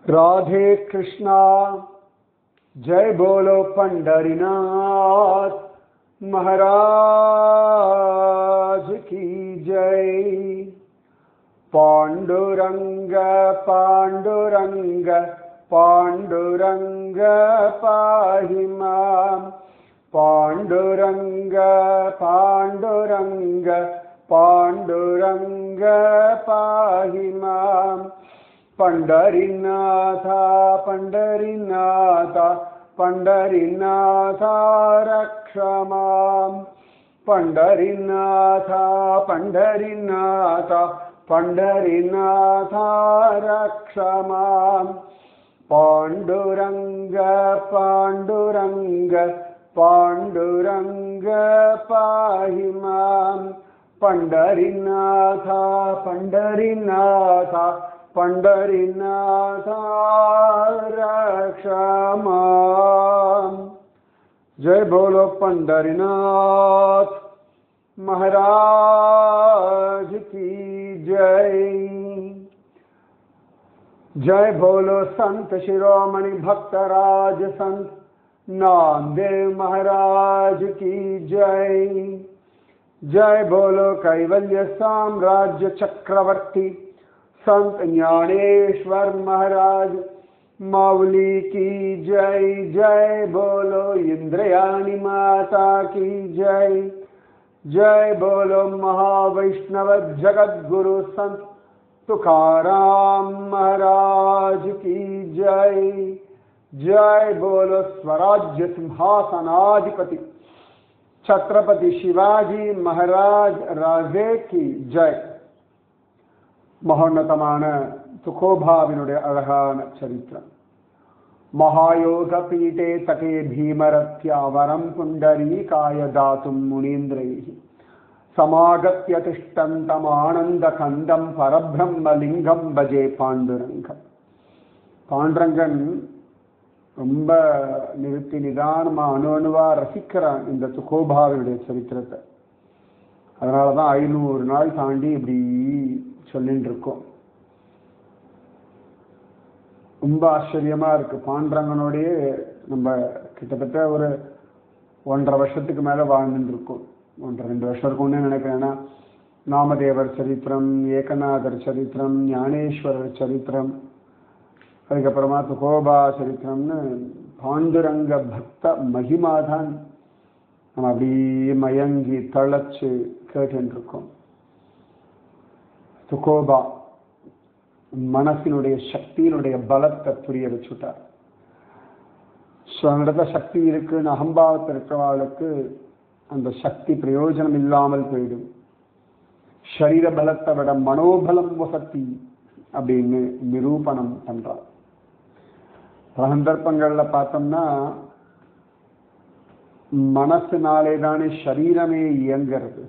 राधे कृष्णा जय बोलो पंडरीनाथ महाराज की जय पांडुरंग पांडुरंग पांडुरंग पाहि मां पांडुरंग पांडुरंग पांडुरंग पाहि मां पंढरीनाथा पंढरीनाथा पंढरीनाथा रक्ष माम् पंढरीनाथा पंढरीनाथा पंढरीनाथा रक्ष माम् पाण्डुरङ्ग पाण्डुरङ्ग पाण्डुरङ्ग पाहि माम् पंढरीनाथा पंढरीनाथा पंढरीनाथा रक्ष माम् जय बोलो पंढरीनाथ महाराज की जय जय बोलो संत शिरोमणि भक्तराज संत नामदेव महाराज की जय जय बोलो कैवल्य साम्राज्य चक्रवर्ती संत ज्ञानेश्वर महाराज माउली की जय जय बोलो इंद्रयानी माता की जय जय बोलो महावैष्णव जगत गुरु संत तुकाराम महाराज की जय जय बोलो स्वराज्य सिंहासनाधिपति छत्रपति शिवाजी महाराज राजे की जय மகோன்னதமான துகோபாவினுடைய அழகான சரித்திரம் மகாயோக பீட்டே தகே பீமரத்யா வரம் புண்டரீ காய தாத்தும் முனீந்திரைः சமாகத்திய திஷ்டந்தம் ஆனந்த கந்தம் பரபிரம்மலிங்கம் பஜே பாண்டுரங்கம் பாண்டுரங்கன் ரொம்ப நிறுத்தி நிதானமா அணு அணுவா ரசிக்கிறான் இந்த துகோபாவினுடைய சரித்திரத்தை அதனாலதான் ஐநூறு நாள் தாண்டி இப்படி சொல்லிட்டு இருக்கோம் ரொம்ப ஆச்சரியமா இருக்கு பாண்டரங்கனோடய நம்ம கிட்டத்தட்ட ஒரு ஒன்றரை வருஷத்துக்கு மேல வாழ்ந்துட்டு இருக்கோம் ஒன்றரை ரெண்டு வருஷம் இருக்கும்னு நினைக்கிறேன் ஏன்னா நாமதேவர் சரித்திரம் ஏகநாதர் சரித்திரம் ஞானேஸ்வரர் சரித்திரம் அதுக்கப்புறமா துகோபா சரித்திரம்னு பாண்டுரங்க பக்த மகிமா தான் நம்ம அப்படியே மயங்கி தளச்சு கேட்டு இருக்கோம் துகோபா மனசினுடைய சக்தியினுடைய பலத்தை புரிய வச்சுட்டார் ஸோ அந்த சக்தி இருக்குன்னு அகம்பாவத்தை இருக்கிறவாளுக்கு அந்த சக்தி பிரயோஜனம் இல்லாமல் போயிடும் ஷரீர பலத்தை விட மனோபலம் வசத்தி அப்படின்னு நிரூபணம் பண்றார் பல சந்தர்ப்பங்கள்ல பார்த்தோம்னா மனசுனாலே தானே சரீரமே இயங்கிறது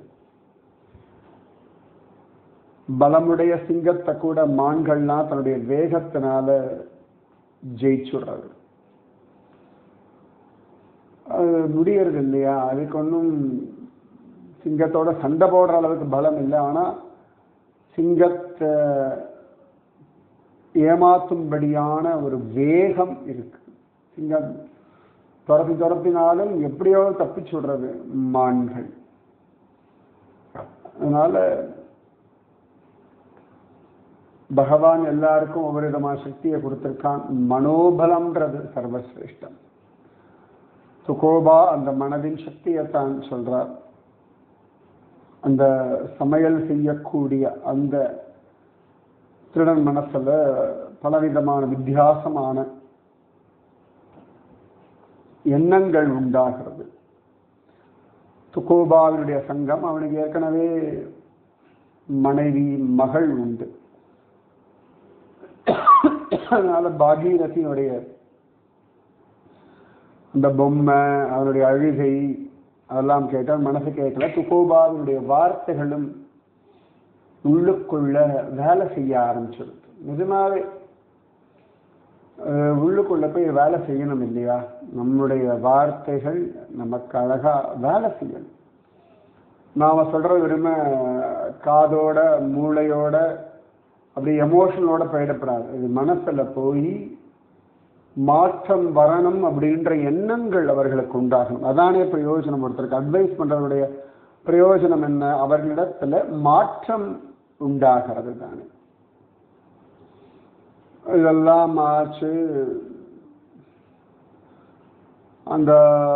பலமுடைய சிங்கத்தை கூட மான்கள்லாம் தன்னுடைய வேகத்தினால ஜெயிச்சுடுறது அது முடியறது இல்லையா அதுக்கு ஒன்றும் சிங்கத்தோட சண்டை போடுற அளவுக்கு பலம் இல்லை ஆனா சிங்கத்தை ஏமாத்தும்படியான ஒரு வேகம் இருக்கு சிங்கம் துரத்தி துரத்தினாலும் எப்படியோ தப்பிச்சு விடுறது மான்கள் அதனால பகவான் எல்லாருக்கும் ஒவ்வொரு விதமான சக்தியை கொடுத்திருக்கான் மனோபலம்ன்றது சர்வசிரேஷ்டம் துகோபா அந்த மனதின் சக்தியை தான் சொல்றார் அந்த சமையல் செய்யக்கூடிய அந்த திருடன் மனசுல பலவிதமான வித்தியாசமான எண்ணங்கள் உண்டாகிறது துகோபாவினுடைய சங்கம் அவனுக்கு ஏற்கனவே மனைவி மகள் உண்டு அதனால பாகீரதியினுடைய அந்த பொம்மை அவனுடைய அழுகை அதெல்லாம் கேட்டால் மனசு கேட்கல துகோபாவினுடைய வார்த்தைகளும் உள்ளுக்குள்ள வேலை செய்ய ஆரம்பிச்சிருது நிஜமாவே உள்ளுக்குள்ள போய் வேலை செய்யணும் இல்லையா நம்முடைய வார்த்தைகள் நமக்கு அழகா வேலை செய்யணும் நாம சொல்ற வெறுமை காதோட மூளையோட அப்படி எமோஷனோட போயிடப்படாது இது மனசுல போய் மாற்றம் வரணும் அப்படின்ற எண்ணங்கள் அவர்களுக்கு உண்டாகும் அதானே பிரயோஜனம் ஒருத்தருக்கு அட்வைஸ் பண்றவருடைய பிரயோஜனம் என்ன அவர்களிடத்துல மாற்றம் உண்டாகிறது தானே இதெல்லாம் ஆச்சு அந்த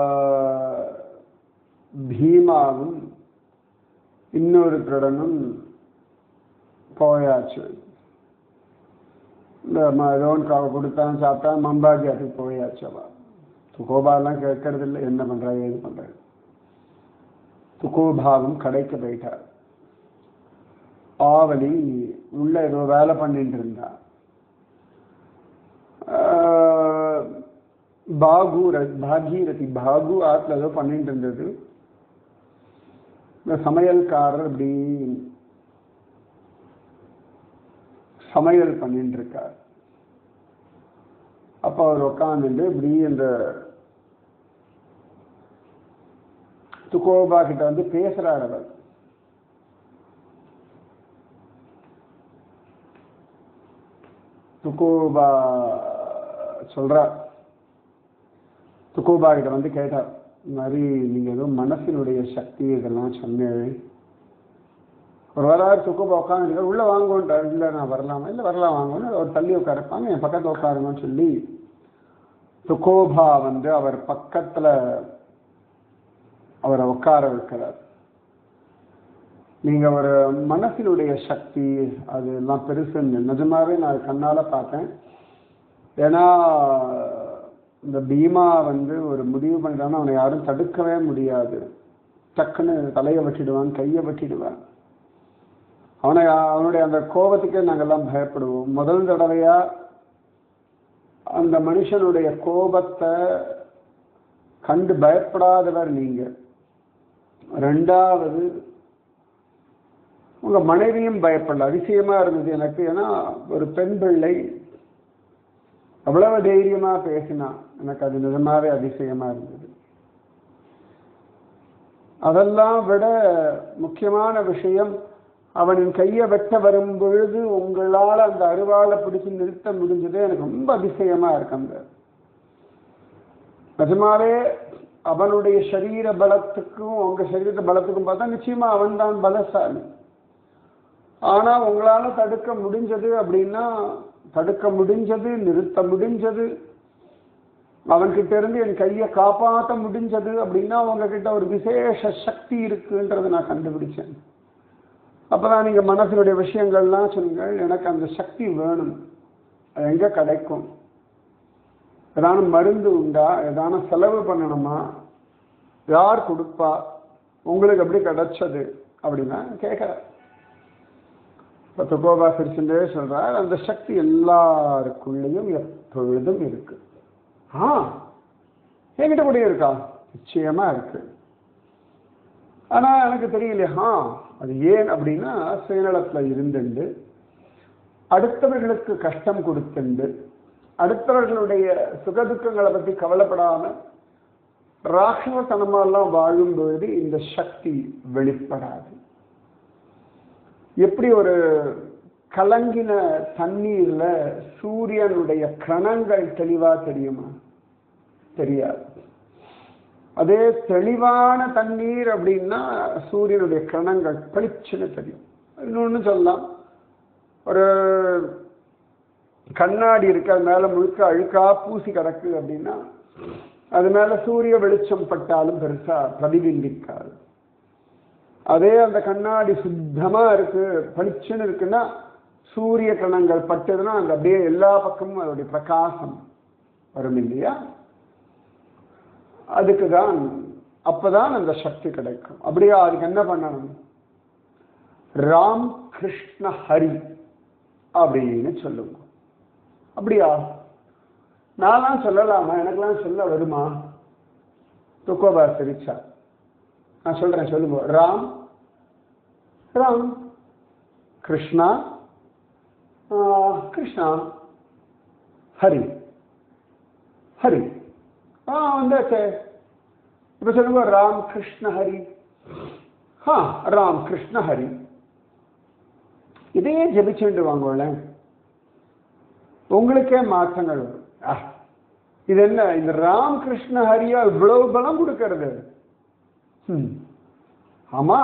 பீமாவும் இன்னொரு திருடனும் போயாச்சு இந்த லோன் காவை கொடுத்தான் சாப்பிட்டான் மம்பாஜி அதுக்கு போயாச்சு அவ துகோபாலாம் கேட்கறது இல்லை என்ன பண்றா ஏது பண்ற துகோபாவும் கடைக்கு போயிட்டார் ஆவலி உள்ள ஏதோ வேலை பண்ணிட்டு இருந்தா ஆஹ், பாகு ர- பாகீரதி பாகு ஆத்துல ஏதோ பண்ணிட்டு இருந்தது இந்த சமையல்காரர் இப்படி சமையல் பண்ணிட்டு இருக்கார் அப்ப அவர் உட்காந்துட்டு இப்படி இந்த துகோபா கிட்ட வந்து பேசுறார் அவர் துகோபா சொல்றார் துகோபா கிட்ட வந்து கேட்டார் இந்த மாதிரி நீங்க ஏதோ மனசினுடைய சக்தி இதெல்லாம் சொன்னேன் ஒரு வராரு துக்கோபா உட்காந்து உள்ள வாங்குன்றார் இல்லை நான் வரலாமா இல்லை வரலாம் வாங்கன்னு ஒரு தள்ளி உட்காருப்பாங்க என் பக்கத்துல உட்காருங்கன்னு சொல்லி துக்கோபா வந்து அவர் பக்கத்துல அவரை உட்கார வைக்கிறார் நீங்க ஒரு மனசினுடைய சக்தி அது எல்லாம் பெருசுன்னு நிஜமாவே நான் கண்ணால பார்த்தேன் ஏன்னா இந்த பீமா வந்து ஒரு முடிவு பண்ணிட்டான்னா அவனை யாரும் தடுக்கவே முடியாது டக்குன்னு தலையை வெட்டிடுவான் கையை வெட்டிடுவான் அவனை அவனுடைய அந்த கோபத்துக்கே நாங்கெல்லாம் பயப்படுவோம் முதல் தடவையா அந்த மனுஷனுடைய கோபத்தை கண்டு பயப்படாதவர் நீங்க ரெண்டாவது உங்க மனைவியும் பயப்படல அதிசயமா இருந்தது எனக்கு ஏன்னா ஒரு பெண் பிள்ளை அவ்வளவு தைரியமா பேசினா எனக்கு அது நிஜமாவே அதிசயமா இருந்தது அதெல்லாம் விட முக்கியமான விஷயம் அவனின் கையை வெட்ட வரும் பொழுது உங்களால் அந்த அருவாளை பிடிச்சு நிறுத்த முடிஞ்சது எனக்கு ரொம்ப அதிசயமா இருக்கு அந்த நிஜமாவே அவனுடைய சரீர பலத்துக்கும் உங்க சரீர பலத்துக்கும் பார்த்தா நிச்சயமா அவன் தான் பலசாலி ஆனா உங்களால தடுக்க முடிஞ்சது அப்படின்னா தடுக்க முடிஞ்சது நிறுத்த முடிஞ்சது அவன்கிட்ட இருந்து என் கையை காப்பாற்ற முடிஞ்சது அப்படின்னா உங்ககிட்ட ஒரு விசேஷ சக்தி இருக்குன்றதை நான் கண்டுபிடிச்சேன் அப்பதான் நீங்க மனசினுடைய விஷயங்கள்லாம் சொன்னீங்க எனக்கு அந்த சக்தி வேணும் அது எங்க கிடைக்கும் ஏதான மருந்து உண்டா ஏதான செலவு பண்ணணுமா யார் கொடுப்பா உங்களுக்கு எப்படி கிடைச்சது அப்படின்னா கேட்குறேன் இப்போ துகோபா சிரிச்சுட்டே சொல்றார் அந்த சக்தி எல்லாருக்குள்ளேயும் எப்பொழுதும் இருக்கு ஆ என்கிட்ட கூட இருக்கா நிச்சயமா இருக்கு ஆனா எனக்கு தெரியலையா அது ஏன் அப்படின்னா சுயநலத்துல இருந்துண்டு அடுத்தவர்களுக்கு கஷ்டம் கொடுத்துண்டு அடுத்தவர்களுடைய சுகதுக்கங்களை பத்தி கவலைப்படாம ராட்சசத்தனமெல்லாம் வாழும்பொழுது இந்த சக்தி வெளிப்படாது எப்படி ஒரு கலங்கின தண்ணீர்ல சூரியனுடைய கிரணங்கள் தெளிவா தெரியுமா தெரியாது அதே தெளிவான தண்ணீர் அப்படின்னா சூரியனுடைய கிரணங்கள் பளிச்சுன்னு தெரியும் இன்னொன்னு சொல்லலாம் ஒரு கண்ணாடி இருக்கு அது மேல முழுக்க அழுக்கா பூசி கிடக்கு அப்படின்னா அது மேல சூரிய வெளிச்சம் பட்டாலும் பெருசா பிரதிபிம்பிக்காது அதே அந்த கண்ணாடி சுத்தமா இருக்கு பளிச்சுன்னு இருக்குன்னா சூரிய கணங்கள் பட்டதுன்னா அங்க அப்படியே எல்லா பக்கமும் அதோடைய பிரகாசம் வரும் இல்லையா அதுக்கு தான் அப்பதான் அந்த சக்தி கிடைக்கும் அப்படியா அதுக்கு என்ன பண்ணணும் ராம் கிருஷ்ண ஹரி அப்படின்னு சொல்லுங்க அப்படியா நான்லாம் சொல்லலாமா எனக்கெல்லாம் சொல்ல வருமா துக்கோபா சிரிச்சா நான் சொல்றேன் சொல்லுங்க ராம் ராம் கிருஷ்ணா ஆ, கிருஷ்ணா ஹரி ஹரி ஆ வந்தாச்சே இப்ப சொல்லுங்க ராம் கிருஷ்ண ஹரி ஆ ராம் கிருஷ்ண ஹரி இதையே ஜெபிச்சுட்டு வாங்கோளேன் உங்களுக்கே மாற்றங்கள் வரும் ஆ, இது என்ன இந்த ராம் கிருஷ்ண ஹரியா இவ்வளவு பலம் கொடுக்கறது ம். ஆமா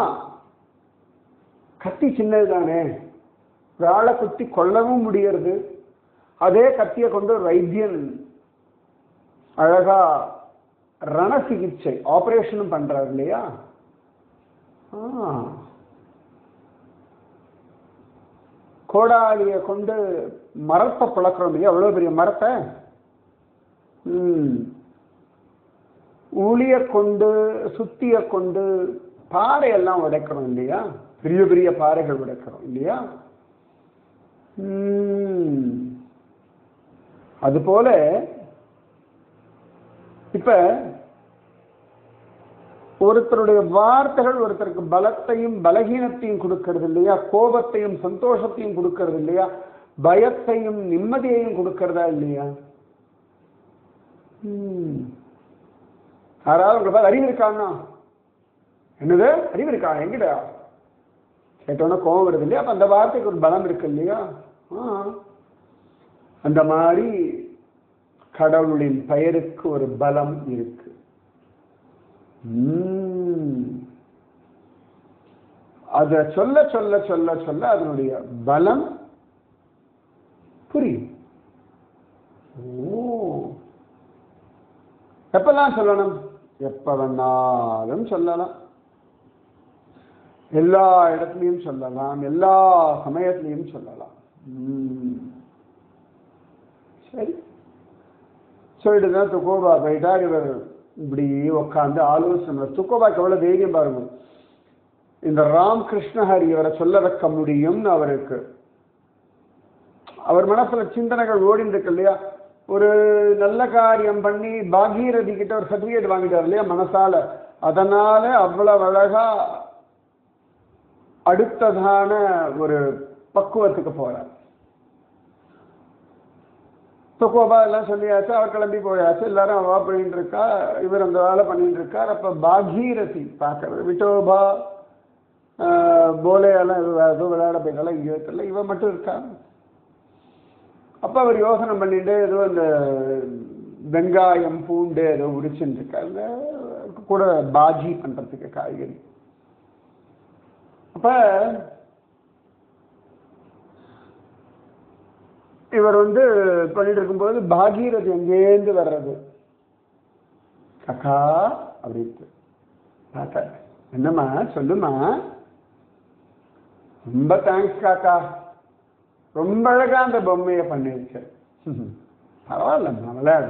கத்தி சின்னது தானே ஒரு ஆளை குத்தி கொல்லவும் முடியறது அதே கத்தியை கொண்டு ஒரு வைத்தியன் அழகா ரண சிகிச்சை ஆபரேஷனும் பண்றாரு இல்லையா ஆ. கோடாலியை கொண்டு மரத்தை பிளக்கிறோம் இல்லையா அவ்வளவு பெரிய மரத்தை ம். உளிய கொண்டு சுத்திய கொண்டு பாறையெல்லாம் உடைக்கிறோம் இல்லையா பெரிய பெரிய பாறைகள் உடைக்கிறோம் இல்லையா ம். அதுபோல இப்ப ஒருத்தருடைய வார்த்தைகள் ஒருத்தருக்கு பலத்தையும் பலகீனத்தையும் கொடுக்கிறது இல்லையா கோபத்தையும் சந்தோஷத்தையும் கொடுக்கிறது இல்லையா பயத்தையும் நிம்மதியையும் கொடுக்கறதா இல்லையா ம். யாராவது உங்களை பார்த்து அறிவு இருக்கான்னா என்னது அறிவு இருக்கா எங்கிட்ட கேட்டோன்னா கோபம் வருது இல்லையா அப்ப அந்த வார்த்தைக்கு ஒரு பலம் இருக்கு இல்லையா ஆ. அந்த மாதிரி கடவுளின் பெயருக்கு ஒரு பலம் இருக்கு ம். அத சொல்ல சொல்ல சொல்ல சொல்ல அதனுடைய பலம் புரியும் ஓ எப்பெல்லாம் சொல்லணும் எப்ப வேணாலும் சொல்லலாம் எல்லா இடத்துலையும் சொல்லலாம் எல்லா சமயத்திலையும் சொல்லலாம் ம். சரி சொல்லிட்டு தான் துக்கோபா போயிட்டார் இவர் இப்படி உட்காந்து ஆலோசனை துக்கோபாக்கு எவ்வளவு தைரியம் பாருங்க இந்த ராம் கிருஷ்ணஹரி இவரை சொல்ல வைக்க முடியும்னு அவருக்கு அவர் மனசுல சிந்தனைகள் ஓடிட்டு இருக்கு இல்லையா ஒரு நல்ல காரியம் பண்ணி பாகீரதி கிட்ட ஒரு சர்டிபிகேட் வாங்கிட்டார் இல்லையா மனசால அதனால அவ்வளவு அழகா அடுத்ததான ஒரு பக்குவத்துக்கு போறார் துக்கோபா எல்லாம் சொல்லியாச்சு அவர் கிளம்பி போயாச்சு எல்லாரும் அவா பண்ணிட்டு இருக்கா இவர் அந்த வேலை பண்ணிட்டு இருக்கார் அப்ப பாகீரதி பார்க்கறது விட்டோபா ஆஹ், போலையெல்லாம் இது வேற ஏதோ விளையாட போயிட்டாலும் இங்கே தெரியல இவன் மட்டும் இருக்கா அப்ப அவர் யோசனை பண்ணிட்டு ஏதோ இந்த வெங்காயம் பூண்டு ஏதோ உரிச்சுட்டு இருக்காங்க கூட பாஜி பண்றதுக்கு காய்கறி அப்ப இவர் வந்து பண்ணிட்டு இருக்கும்போது பாகீரதி எங்கேருந்து வர்றது கக்கா அப்படின்ட்டு பார்த்தா என்னம்மா சொல்லுமா ரொம்ப தேங்க்ஸ் காக்கா ரொம்ப அழகா அந்த பொம்மையை பண்ணிருக்க பரவாயில்லம்மா விளையாடு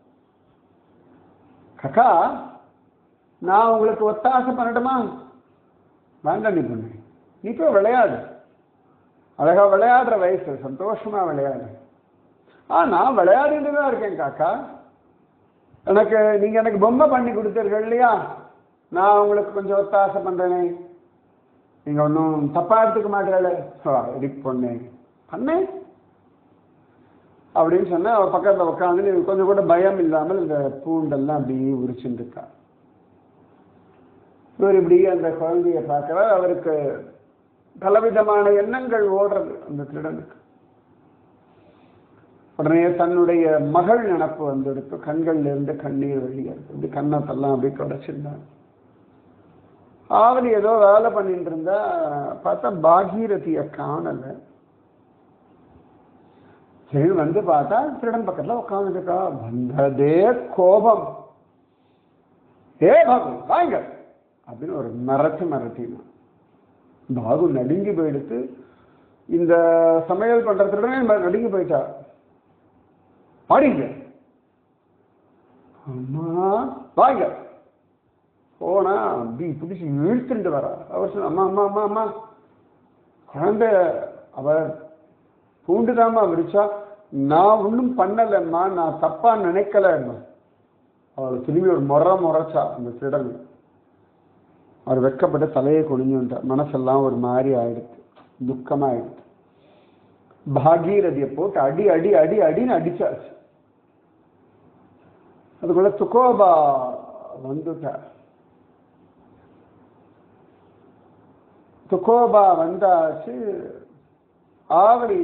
கக்கா நான் உங்களுக்கு ஒத்தாசை பண்ணட்டுமா வேண்டாம் நீ பண்ணு நீ போய் விளையாடு அழகா விளையாடுற வயசு சந்தோஷமா விளையாடு ஆ நான் விளையாடிட்டு தான் இருக்கேன் காக்கா எனக்கு நீங்க எனக்கு பொம்மை பண்ணி கொடுத்தீர்கள் இல்லையா நான் உங்களுக்கு கொஞ்சம் ஒத்தாசை பண்றேனே நீங்க ஒன்றும் தப்பா எடுத்துக்க மாட்டேல எடி பொண்ணு பண்ணேன் அப்படின்னு சொன்னா அவ பக்கத்துல உட்காந்து கொஞ்சம் கூட பயம் இல்லாமல் இந்த பூண்டெல்லாம் அப்படியே உரிச்சுட்டு இருக்கா இவர் இப்படி அந்த குழந்தைய பார்க்கிறார் அவருக்கு பலவிதமான எண்ணங்கள் ஓடுறது அந்த திருடனுக்கு உடனே தன்னுடைய மகள் நினப்பு வந்துடுத்து கண்கள்ல இருந்து கண்ணீர் வெளியேறது இப்படி கண்ணத்தெல்லாம் அப்படி தொடச்சிருந்தாங்க ஆவலி ஏதோ வேலை பண்ணிட்டு இருந்தா பார்த்தா பாகீரதிய காணல சரி வந்து பார்த்தா திருடன் பக்கத்துல உட்காந்துருக்கா வந்ததே கோபம் ஏ பாபு வாங்க அப்படின்னு ஒரு மரத்து மரத்தினான் பாபு நடுங்கி போயிடுத்து இந்த சமையல் பண்றதுடனே நடுங்கி போயிட்டா பாடிங்க அம்மா வாங்க போனா அப்படி பிடிச்சி இழுத்துட்டு வரா அவர் சொன்ன அம்மா அம்மா அம்மா அம்மா குழந்தை அவர் பூண்டுதாம்மா விரிச்சா நான் ஒன்றும் பண்ணலம்மா நான் தப்பா நினைக்கலம்மா அவள் திரும்பி ஒரு முறை முறைச்சா அந்த திருடன் அவர் வெக்கப்பட்டு தலையை குனிஞ்சு வந்தார் மனசெல்லாம் ஒரு மாதிரி ஆயிடுச்சு துக்கமாயிடுச்சு பாகீரதியை போட்டு அடி அடி அடி அடின்னு அடிச்சாச்சு அதுக்குள்ள துக்கோபா வந்துட்டார் துக்கோபா வந்தாச்சு ஆவலி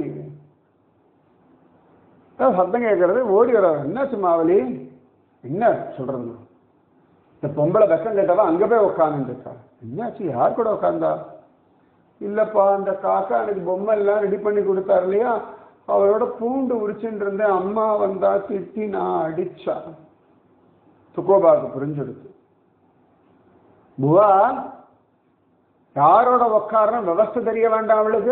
அதான் சத்தம் கேட்கறது ஓடி வர என்னாச்சு மாவலி என்ன சொல்றது இந்த பொம்பளை வெக்கம் கேட்டவா அங்க போய் உட்காந்துருக்கா என்னாச்சு யார் கூட உட்காந்தா இல்லப்பா அந்த காக்கா எனக்கு பொம்மை எல்லாம் ரெடி பண்ணி கொடுத்தாரு இல்லையா அவரோட பூண்டு உரிச்சுட்டு இருந்தேன் அம்மா வந்தா திட்டி நான் அடிச்சா துக்கோபாவுக்கு புரிஞ்சுடுது புவா யாரோட உட்காரணும் விவஸ்தை தெரிய வேண்டாம் அவளுக்கு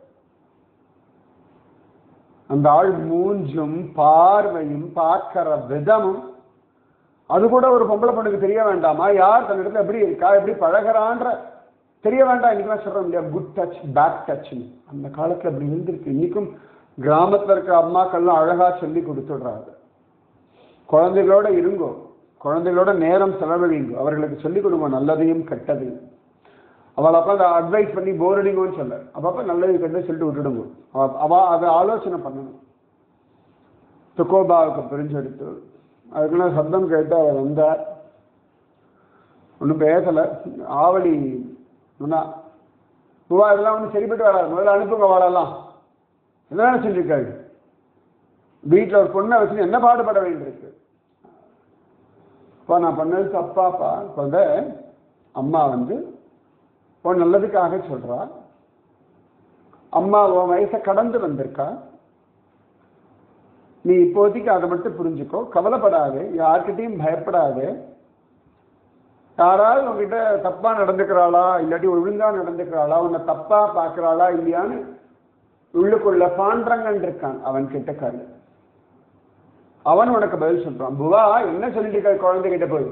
அந்த ஆள் மூஞ்சும் பார்வையும் பார்க்கிற விதமும் அது கூட ஒரு பொம்பளை பொண்ணுக்கு தெரிய வேண்டாமா யார் தன் இடத்துல எப்படி இருக்கா எப்படி பழகிறான்ற தெரிய வேண்டாம் இன்னைக்கு சொல்றோம் இல்லையா குட் டச் பேக் டச் அந்த காலத்துல அப்படி இருந்திருக்கு இன்னைக்கும் கிராமத்துல இருக்க அம்மாக்கள்லாம் அழகா சொல்லி கொடுத்துடுறாங்க குழந்தைகளோட இருங்கோ குழந்தைகளோட நேரம் செலவழிங்கோ அவர்களுக்கு சொல்லிக் கொடுங்க நல்லதையும் கெட்டதையும் அவளை உட்காந்து அட்வைஸ் பண்ணி போர் அடிங்கன்னு சொல்ல அப்பப்ப நல்லது கெட்டது சொல்லிட்டு விட்டுடுங்க அவ- அவ அதை ஆலோசனை பண்ணணும் துக்கோபாவுக்கு பிரிஞ்செடுத்து அதுக்குள்ள சப்தம் கேட்டு அவர் வந்தார் ஒன்றும் பேசலை ஆவலி முன்னா பூவா இதெல்லாம் ஒன்றும் சரிப்பட்டு வராது முதல்ல அனுப்புங்க வாழலாம் என்ன செஞ்சிருக்காரு வீட்டில் ஒரு பொண்ணை வச்சு என்ன பாடுபட வேண்டியிருக்கு அப்பா நான் பண்ணது தப்பாப்பா குழந்தை அம்மா வந்து உன் நல்லதுக்காக சொல்றா அம்மா உன் வயசை கடந்து வந்திருக்கா நீ இப்போதைக்கு அதை மட்டும் புரிஞ்சுக்கோ கவலைப்படாது யார்கிட்டயும் பயப்படாது யாராவது உங்ககிட்ட தப்பா நடந்துக்கிறாளா இல்லாட்டி ஒழுங்கா நடந்துக்கிறாளா உன்னை தப்பா பார்க்கறாளா இல்லையான்னு உள்ளுக்குள்ள பாண்டரங்கன் இருக்கான் அவன் கிட்ட காலு அவன் உனக்கு பதில் சொல்றான் புவா என்ன சொல்லிட்டு இருக்க குழந்தைகிட்ட போய்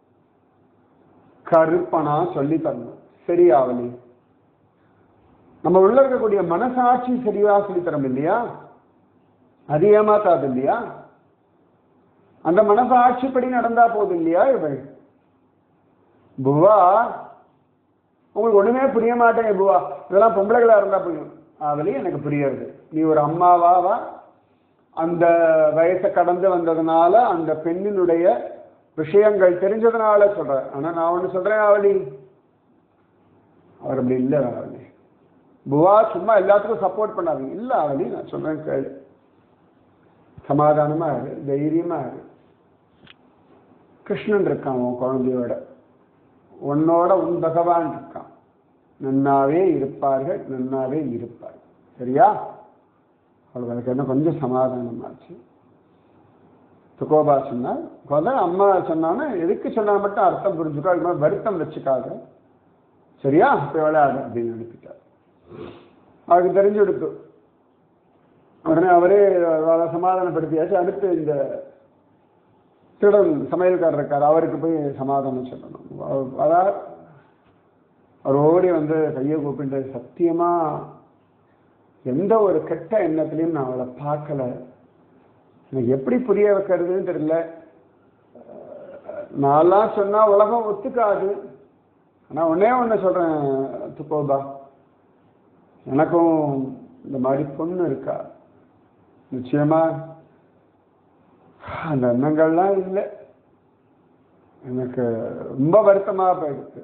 கருப்பனா சொல்லி தரணும் சரி ஆவலி நம்ம உள்ள இருக்கக்கூடிய மனசாட்சி சரியா சொல்லி தரோம் இல்லையா அது ஏமாத்தாது இல்லையா அந்த மனசாட்சிப்படி நடந்தா போதும் இல்லையா இவள் புவா உங்களுக்கு ஒண்ணுமே புரிய மாட்டேங்க புவா இதெல்லாம் பொம்பளைகளா இருந்தா புரியும் ஆவலி எனக்கு புரியுறது நீ ஒரு அம்மாவாவா அந்த வயசை கடந்து வந்ததுனால அந்த பெண்ணினுடைய விஷயங்கள் தெரிஞ்சதுனால சொல்ற ஆனா நான் ஒண்ணு சொல்றேன் ஆவலி அவர் அப்படி இல்லை ஆவலி புவா சும்மா எல்லாத்துக்கும் சப்போர்ட் பண்ணாதீங்க இல்ல ஆவலி நான் சொல்றேன் கேளு சமாதானமா இரு தைரியமா இரு கிருஷ்ணன் இருக்கான் உன் குழந்தையோட உன்னோட உன் பகவான் இருக்கான் நன்னாவே இருப்பார்கள் நன்னாவே இருப்பார்கள் சரியா அவளுக்கு அதுக்கு என்ன கொஞ்சம் சமாதானம் ஆச்சு துக்கோபா சொன்னா கொத அம்மா சொன்னான்னா எதுக்கு சொன்னா மட்டும் அர்த்தம் புரிஞ்சுக்கோ அது மாதிரி வருத்தம் வச்சுக்காத சரியா போய் விளையாடு அப்படின்னு அனுப்பிட்டார் அவருக்கு தெரிஞ்சு கொடுத்து உடனே அவரே அவளை சமாதானப்படுத்தியாச்சு அடுத்து இந்த திருடன் சமையல்காரர் இருக்கார் அவருக்கு போய் சமாதானம் சொல்லணும் அவ- அதாவது அவர் ஓடி வந்து கையை கூப்பிட்டு சத்தியமா எந்த ஒரு கெட்ட எண்ணத்திலையும் நான் அவளை பார்க்கல எனக்கு எப்படி புரிய வைக்கிறதுன்னு தெரியல நான்லாம் சொன்னா உலகம் ஒத்துக்காது ஆனா ஒன்னே ஒண்ணு சொல்றேன் துப்போபா எனக்கும் இந்த மாதிரி பொண்ணு இருக்கா நிச்சயமா அந்த எண்ணங்கள்லாம் இல்லை எனக்கு ரொம்ப வருத்தமா போயிடுச்சு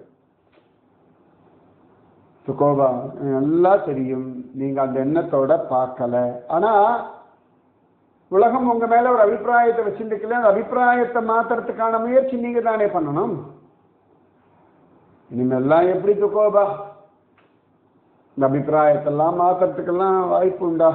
சுகோபா எனக்கு நல்லா தெரியும் நீங்க அந்த எண்ணத்தோட பார்க்கல ஆனா உலகம் உங்க மேல ஒரு அபிப்பிராயத்தை வச்சிருக்கல அந்த அபிப்பிராயத்தை மாத்துறதுக்கான முயற்சி நீங்க தானே பண்ணணும் இனிமெல்லாம் எப்படி துக்கோபா இந்த அபிப்பிராயத்தெல்லாம் மாத்துறதுக்கெல்லாம் வாய்ப்பு உண்டா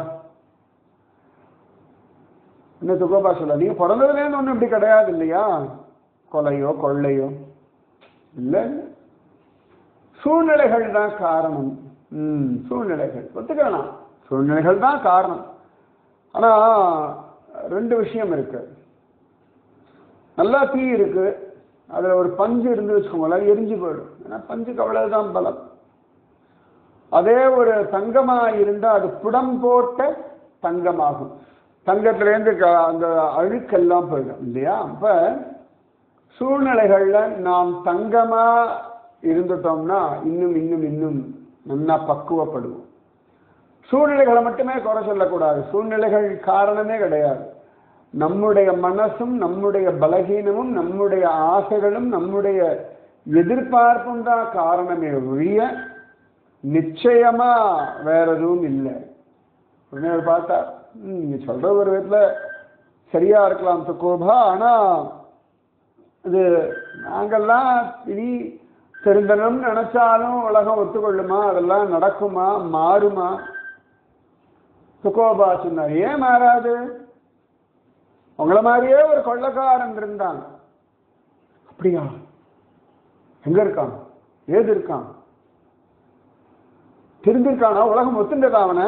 என்ன துக்கோபா சொல்ல நீங்க பிறந்ததுலேருந்து ஒன்றும் இப்படி கிடையாது இல்லையா கொலையோ கொள்ளையோ இல்லை சூழ்நிலைகள் தான் காரணம் ம் சூழ்நிலைகள் ஒத்துக்கலாம் சூழ்நிலைகள் தான் காரணம் ஆனா ரெண்டு விஷயம் இருக்கு நல்லா தீ இருக்கு அதுல ஒரு பஞ்சு இருந்து வச்சுக்கோங்களேன் அது எரிஞ்சு போயிடும் ஏன்னா பஞ்சுக்கு அவ்வளவுதான் பலம் அதே ஒரு தங்கமா இருந்தா அது புடம் போட்ட தங்கமாகும் தங்கத்திலேருந்து க- அந்த அழுக்கெல்லாம் போயிடும் இல்லையா அப்ப சூழ்நிலைகள்ல நாம் தங்கமா இருந்துட்டோம்னா இன்னும் இன்னும் இன்னும் நல்லா பக்குவப்படுவோம் சூழ்நிலைகளை மட்டுமே குறை சொல்லக்கூடாது சூழ்நிலைகள் காரணமே கிடையாது நம்முடைய மனசும் நம்முடைய பலகீனமும் நம்முடைய ஆசைகளும் நம்முடைய எதிர்பார்ப்பும் தான் காரணமே ஒழிய நிச்சயமா வேற எதுவும் இல்லை உடனே அவர் பார்த்தார் "ம், நீங்க சொல்ற ஒரு விதத்துல சரியா இருக்கலாம் சுக்கோபா ஆனா இது நாங்கெல்லாம் இனி தெரிந்தனும்னு நினைச்சாலும் உலகம் ஒத்துக்கொள்ளுமா அதெல்லாம் நடக்குமா மாறுமா சுக்கோபா சொன்னார் ஏன் மாறாது உங்கள மாதிரியே ஒரு கொள்ளக்காரன் இருந்தான் அப்படியா எங்க இருக்கான் ஏது இருக்கான் தெரிஞ்சிருக்கானா உலகம் ஒத்துண்டதா அவனை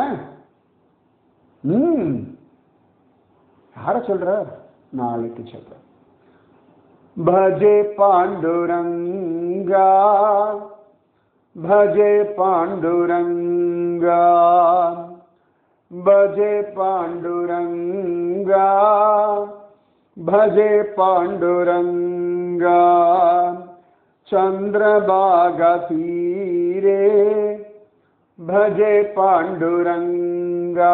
ம் யார சொல்ற நாளைக்கு சொல்ற भजे पाण्डुरङ्गा भजे पाण्डुरङ्गा भजे पाण्डुरङ्गा भजे पाण्डुरङ्गा चन्द्रभागतीरे भजे पाण्डुरङ्गा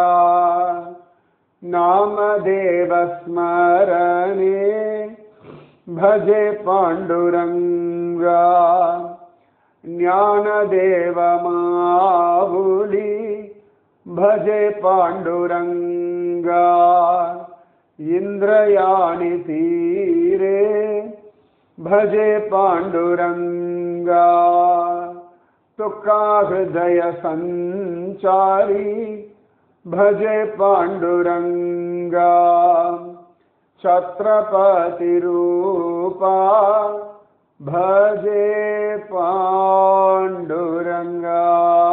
नामदेवस्मरणे भजे पाण्डुरङ्गा ज्ञानदेवमावुली भजे पाण्डुरङ्गा इन्द्रयाणि तीरे भजे पाण्डुरङ्गा तुकाहृदयसञ्चारी भजे पाण्डुरङ्गा छत्रपतिरूपा भजे पाण्डुरङ्गा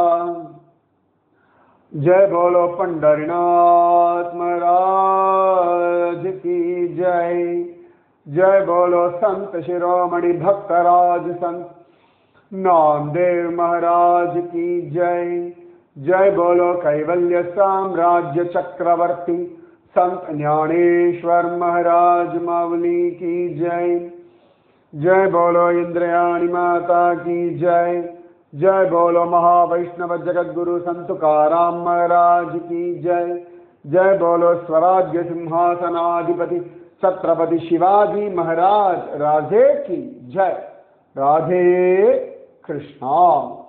जय बोलो पंडरीनाथ महाराज की जय जय बोलो संत शिरोमणि भक्तराज संत नामदेव महाराज की जय जय बोलो कैवल्य साम्राज्य चक्रवर्ती संत ज्ञानेश्वर महाराज मावली की जय जय बोलो इंद्रयाणी माता की जय जय बोलो महावैष्णव जगत गुरु संत तुकाराम महाराज की जय जय बोलो स्वराज्य सिंहासनाधिपति छत्रपति शिवाजी महाराज राधे की जय राधे कृष्णा